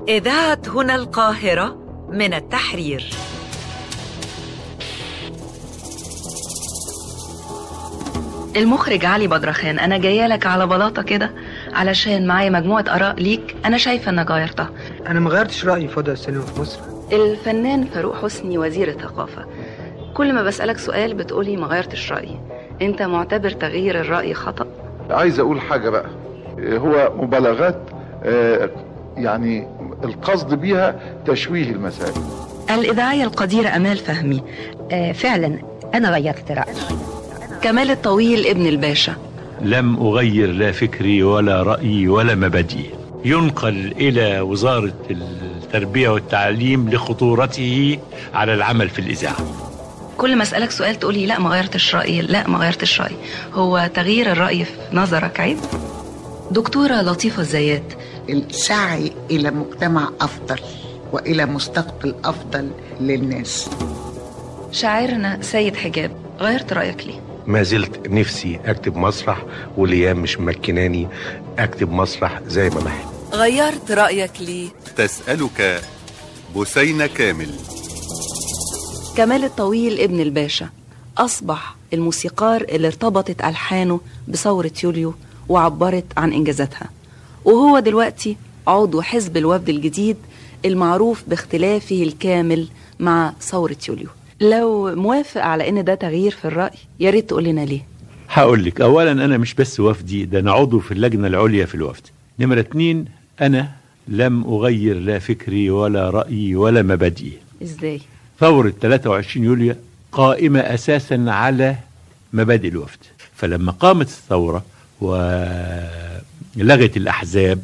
إذاعة هنا القاهرة من التحرير المخرج علي بدرخان انا جايه لك على بلاطه كده علشان معايا مجموعه اراء ليك انا شايفه انك غيرتها انا ما غيرتش رايي في وضع السينما في مصر الفنان فاروق حسني وزير الثقافه كل ما بسالك سؤال بتقولي ما غيرتش رايي انت معتبر تغيير الراي خطا عايز اقول حاجة بقى هو مبالغات آه، يعني القصد بيها تشويه المسائل الاذاعيه القديره امال فهمي آه فعلا أنا غيرت رأيي كمال الطويل ابن الباشا لم أغير لا فكري ولا رأيي ولا مبادئي ينقل إلى وزارة التربية والتعليم لخطورته على العمل في الإذاعة كل ما اسالك سؤال تقولي لا ما غيرتش رايي لا ما غيرتش رايي هو تغيير الراي في نظرك عيب دكتوره لطيفه الزيات السعي إلى مجتمع أفضل وإلى مستقبل أفضل للناس شاعرنا سيد حجاب غيرت رايك ليه ما زلت نفسي اكتب مسرح والايام مش مكناني اكتب مسرح زي ما بحب غيرت رأيك ليه؟ تسألك بثينة كامل كمال الطويل ابن الباشا أصبح الموسيقار اللي ارتبطت ألحانه بثورة يوليو وعبرت عن إنجازاتها وهو دلوقتي عضو حزب الوفد الجديد المعروف باختلافه الكامل مع ثورة يوليو لو موافق على إن ده تغيير في الرأي يا ريت تقول لنا ليه هقول لك أولا أنا مش بس وفدي ده أنا عضو في اللجنة العليا في الوفد نمرة اتنين أنا لم أغير لا فكري ولا رأيي ولا مبادئي إزاي؟ ثورة 23 يوليو قائمة أساسا على مبادئ الوفد فلما قامت الثورة ولغت الأحزاب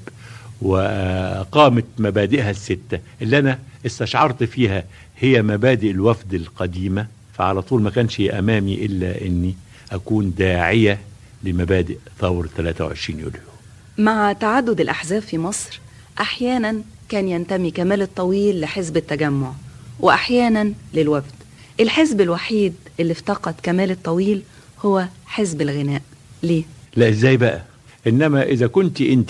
وقامت مبادئها الستة اللي أنا استشعرت فيها هي مبادئ الوفد القديمة فعلى طول ما كانش أمامي إلا أني أكون داعية لمبادئ ثورة 23 يوليو مع تعدد الأحزاب في مصر أحيانا كان ينتمي كمال الطويل لحزب التجمع وأحيانا للوفد الحزب الوحيد اللي افتقد كمال الطويل هو حزب الغناء ليه؟ لا ازاي بقى انما اذا كنت انت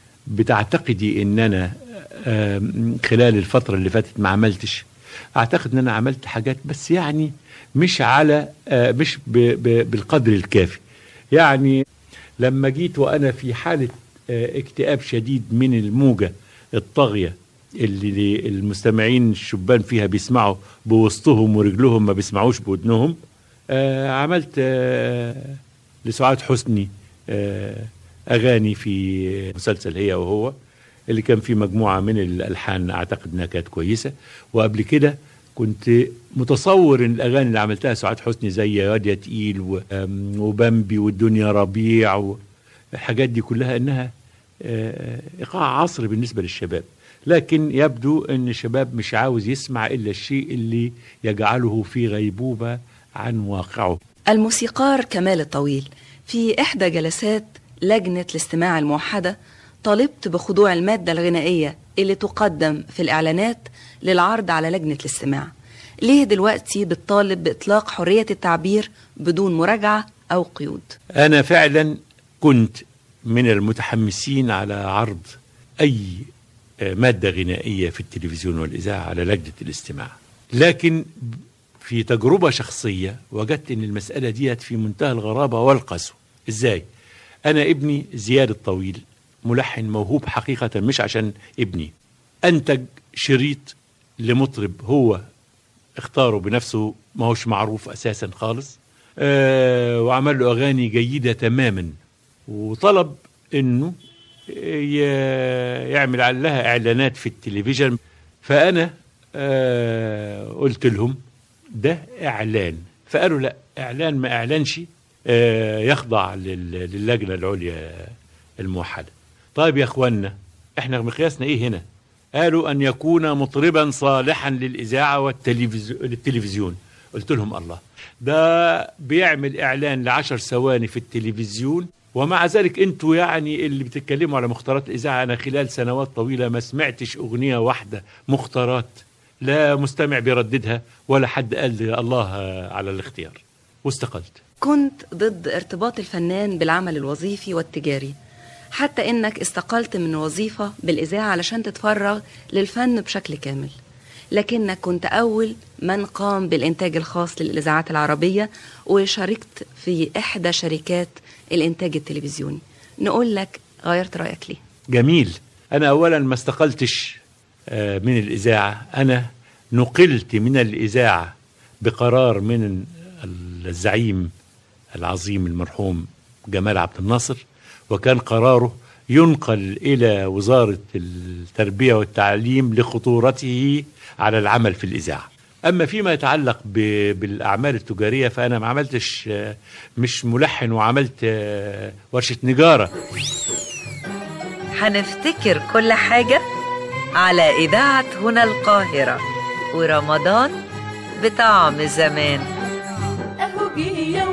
بتعتقدي ان انا آم، خلال الفترة اللي فاتت ما عملتش اعتقد ان انا عملت حاجات بس يعني مش على آه، مش ب ب بالقدر الكافي يعني لما جيت وانا في حالة آه، اكتئاب شديد من الموجة الطاغية اللي المستمعين الشبان فيها بيسمعوا بوسطهم ورجلهم ما بيسمعوش بودنهم آه عملت آه لسعاد حسني آه اغاني في مسلسل هي وهو اللي كان فيه مجموعه من الالحان اعتقد انها كانت كويسه وقبل كده كنت متصور ان الاغاني اللي عملتها سعاد حسني زي يا واد يا تقيل و- آم، وبامبي والدنيا ربيع والحاجات دي كلها انها آه، ايقاع عصر بالنسبه للشباب لكن يبدو ان الشباب مش عاوز يسمع الا الشيء اللي يجعله في غيبوبه عن واقعه الموسيقار كمال الطويل في إحدى جلسات لجنة الاستماع الموحدة طالبت بخضوع المادة الغنائية اللي تقدم في الإعلانات للعرض على لجنة الاستماع ليه دلوقتي بتطالب بإطلاق حرية التعبير بدون مراجعة أو قيود انا فعلا كنت من المتحمسين على عرض اي آه، ماده غنائيه في التلفزيون والاذاعه على لجنه الاستماع لكن في تجربه شخصيه وجدت ان المساله ديت في منتهى الغرابه والقسوه ازاي انا ابني زياد الطويل ملحن موهوب حقيقه مش عشان ابني انتج شريط لمطرب هو اختاره بنفسه ما هوش معروف اساسا خالص آه وعمل له اغاني جيده تماما وطلب انه ي- يعمل لها اعلانات في التلفزيون فانا آه قلت لهم ده اعلان فقالوا لا اعلان ما اعلنش آه يخضع لل- للجنه العليا الموحده طيب يا اخوانا احنا مقياسنا ايه هنا قالوا ان يكون مطربا صالحا للاذاعه والتلفزيون للتلفزيون قلت لهم الله ده بيعمل اعلان لعشر ثواني في التلفزيون ومع ذلك انتوا يعني اللي بتتكلموا على مختارات الاذاعه انا خلال سنوات طويله ما سمعتش اغنيه واحده مختارات لا مستمع بيرددها ولا حد قال لي الله على الاختيار واستقلت كنت ضد ارتباط الفنان بالعمل الوظيفي والتجاري حتى إنك استقلت من وظيفة بالإذاعة علشان تتفرغ للفن بشكل كامل لكنك كنت أول من قام بالإنتاج الخاص للإذاعات العربية وشاركت في إحدى شركات الإنتاج التلفزيوني نقول لك غيرت رأيك ليه جميل أنا أولا ما استقلتش آه، من الإذاعة أنا نقلت من الإذاعة بقرار من الزعيم العظيم المرحوم جمال عبد الناصر وكان قراره ينقل إلى وزارة التربية والتعليم لخطورته على العمل في الإذاعة أما فيما يتعلق ب- بالأعمال التجارية فأنا ما عملتش آه، مش ملحن وعملت آه، ورشة نجارة هنفتكر كل حاجة على إذاعة هنا القاهرة ورمضان بطعم زمان اهو جه يا